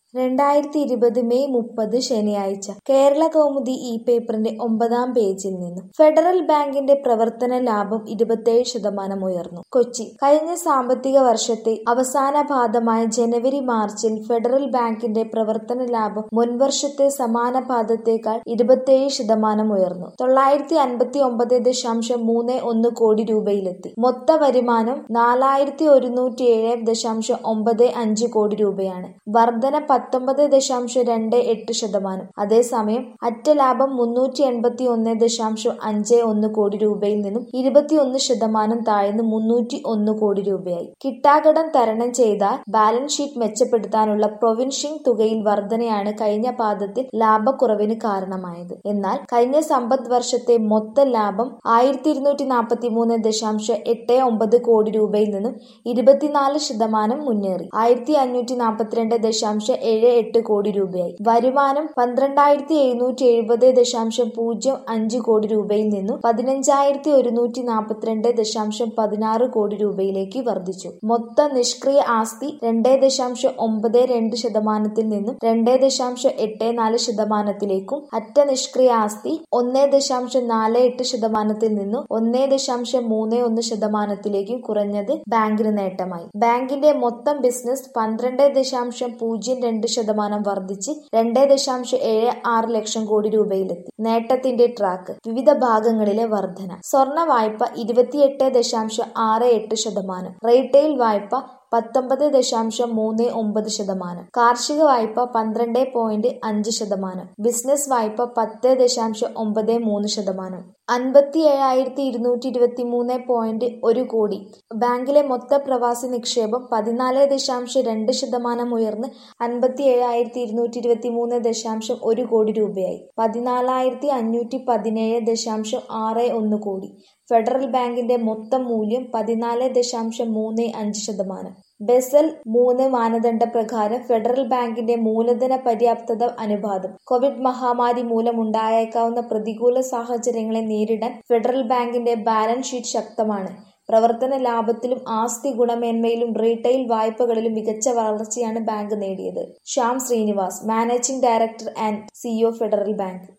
രണ്ടായിരത്തി ഇരുപത് മെയ് മുപ്പത് ശനിയാഴ്ച കേരള കൗമുദി ഈ പേപ്പറിന്റെ ഒമ്പതാം പേജിൽ നിന്നും ഫെഡറൽ ബാങ്കിന്റെ പ്രവർത്തന ലാഭം ഇരുപത്തേഴ് ശതമാനം ഉയർന്നു കൊച്ചി കഴിഞ്ഞ സാമ്പത്തിക വർഷത്തെ അവസാന പാദമായ ജനുവരി മാർച്ചിൽ ഫെഡറൽ ബാങ്കിന്റെ പ്രവർത്തന ലാഭം മുൻവർഷത്തെ സമാന പാദത്തേക്കാൾ ഇരുപത്തേഴ് ശതമാനം ഉയർന്നു തൊള്ളായിരത്തി അൻപത്തി ഒമ്പത് ദശാംശം മൂന്ന് ഒന്ന് കോടി രൂപയിലെത്തി മൊത്ത വരുമാനം നാലായിരത്തി ഒരുന്നൂറ്റി ഏഴ് ദശാംശം ഒമ്പത് അഞ്ച് കോടി രൂപയാണ് വർധന പത്തൊമ്പത് ദശാംശം രണ്ട് എട്ട് ശതമാനം അതേസമയം അറ്റ ലാഭം മുന്നൂറ്റി എൺപത്തി ഒന്ന് ദശാംശം അഞ്ച് ഒന്ന് കോടി രൂപയിൽ നിന്നും ഇരുപത്തിയൊന്ന് ശതമാനം താഴ്ന്ന് മുന്നൂറ്റി ഒന്ന് കോടി രൂപയായി കിട്ടാകടം തരണം ചെയ്താൽ ബാലൻസ് ഷീറ്റ് മെച്ചപ്പെടുത്താനുള്ള പ്രൊവിൻഷിംഗ് തുകയിൽ വർധനയാണ് കഴിഞ്ഞ പാദത്തിൽ ലാഭക്കുറവിന് കാരണമായത് എന്നാൽ കഴിഞ്ഞ സമ്പദ് വർഷത്തെ മൊത്ത ലാഭം ആയിരത്തി ഇരുന്നൂറ്റി നാൽപ്പത്തി മൂന്ന് ദശാംശം എട്ട് ഒമ്പത് കോടി രൂപയിൽ നിന്നും ഇരുപത്തിനാല് ശതമാനം മുന്നേറി ആയിരത്തി അഞ്ഞൂറ്റി നാൽപ്പത്തിരണ്ട് ദശാംശം ഏഴ് എട്ട് കോടി രൂപയായി വരുമാനം പന്ത്രണ്ടായിരത്തി എഴുന്നൂറ്റി എഴുപത് ദശാംശം പൂജ്യം അഞ്ച് കോടി രൂപയിൽ നിന്നും പതിനഞ്ചായിരത്തി ഒരുന്നൂറ്റി നാൽപ്പത്തിരണ്ട് ദശാംശം പതിനാറ് കോടി രൂപയിലേക്ക് വർദ്ധിച്ചു മൊത്ത നിഷ്ക്രിയ ആസ്തി രണ്ട് ദശാംശം ഒമ്പത് രണ്ട് ശതമാനത്തിൽ നിന്നും രണ്ട് ദശാംശം എട്ട് നാല് ശതമാനത്തിലേക്കും അറ്റ നിഷ്ക്രിയ ആസ്തി ഒന്ന് ദശാംശം നാല് എട്ട് ശതമാനത്തിൽ നിന്നും ഒന്ന് ദശാംശം മൂന്ന് ഒന്ന് ശതമാനത്തിലേക്കും കുറഞ്ഞത് ബാങ്കിന് നേട്ടമായി ബാങ്കിന്റെ മൊത്തം ബിസിനസ് പന്ത്രണ്ട് ദശാംശം പൂജ്യം രണ്ട് ശതമാനം വർദ്ധിച്ച് രണ്ട് ദശാംശം ഏഴ് ആറ് ലക്ഷം കോടി രൂപയിലെത്തി നേട്ടത്തിന്റെ ട്രാക്ക് വിവിധ ഭാഗങ്ങളിലെ വർധന സ്വർണ വായ്പ ഇരുപത്തിയെട്ട് ദശാംശം ആറ് എട്ട് ശതമാനം റീറ്റെയിൽ വായ്പ പത്തൊമ്പത് ദശാംശം മൂന്ന് ഒമ്പത് ശതമാനം കാർഷിക വായ്പ പന്ത്രണ്ട് പോയിന്റ് അഞ്ച് ശതമാനം ബിസിനസ് വായ്പ പത്ത് ദശാംശം ഒമ്പത് മൂന്ന് ശതമാനം അൻപത്തി ഏഴായിരത്തി ഇരുന്നൂറ്റി ഇരുപത്തി മൂന്ന് പോയിന്റ് ഒരു കോടി ബാങ്കിലെ മൊത്ത പ്രവാസി നിക്ഷേപം പതിനാല് ദശാംശം രണ്ട് ശതമാനം ഉയർന്ന് അൻപത്തി ഏഴായിരത്തി ഇരുന്നൂറ്റി ഇരുപത്തി മൂന്ന് ദശാംശം ഒരു കോടി രൂപയായി പതിനാലായിരത്തി അഞ്ഞൂറ്റി പതിനേഴ് ദശാംശം ആറ് ഒന്ന് കോടി ഫെഡറൽ ബാങ്കിന്റെ മൊത്തം മൂല്യം പതിനാല് ദശാംശം മൂന്ന് അഞ്ച് ശതമാനം ബെസൽ മൂന്ന് മാനദണ്ഡ പ്രകാരം ഫെഡറൽ ബാങ്കിന്റെ മൂലധന പര്യാപ്തത അനുപാതം കോവിഡ് മഹാമാരി മൂലമുണ്ടായേക്കാവുന്ന പ്രതികൂല സാഹചര്യങ്ങളെ നേരിടാൻ ഫെഡറൽ ബാങ്കിന്റെ ബാലൻസ് ഷീറ്റ് ശക്തമാണ് പ്രവർത്തന ലാഭത്തിലും ആസ്തി ഗുണമേന്മയിലും റീറ്റെയിൽ വായ്പകളിലും മികച്ച വളർച്ചയാണ് ബാങ്ക് നേടിയത് Shyam Srinivas managing director and CEO Federal bank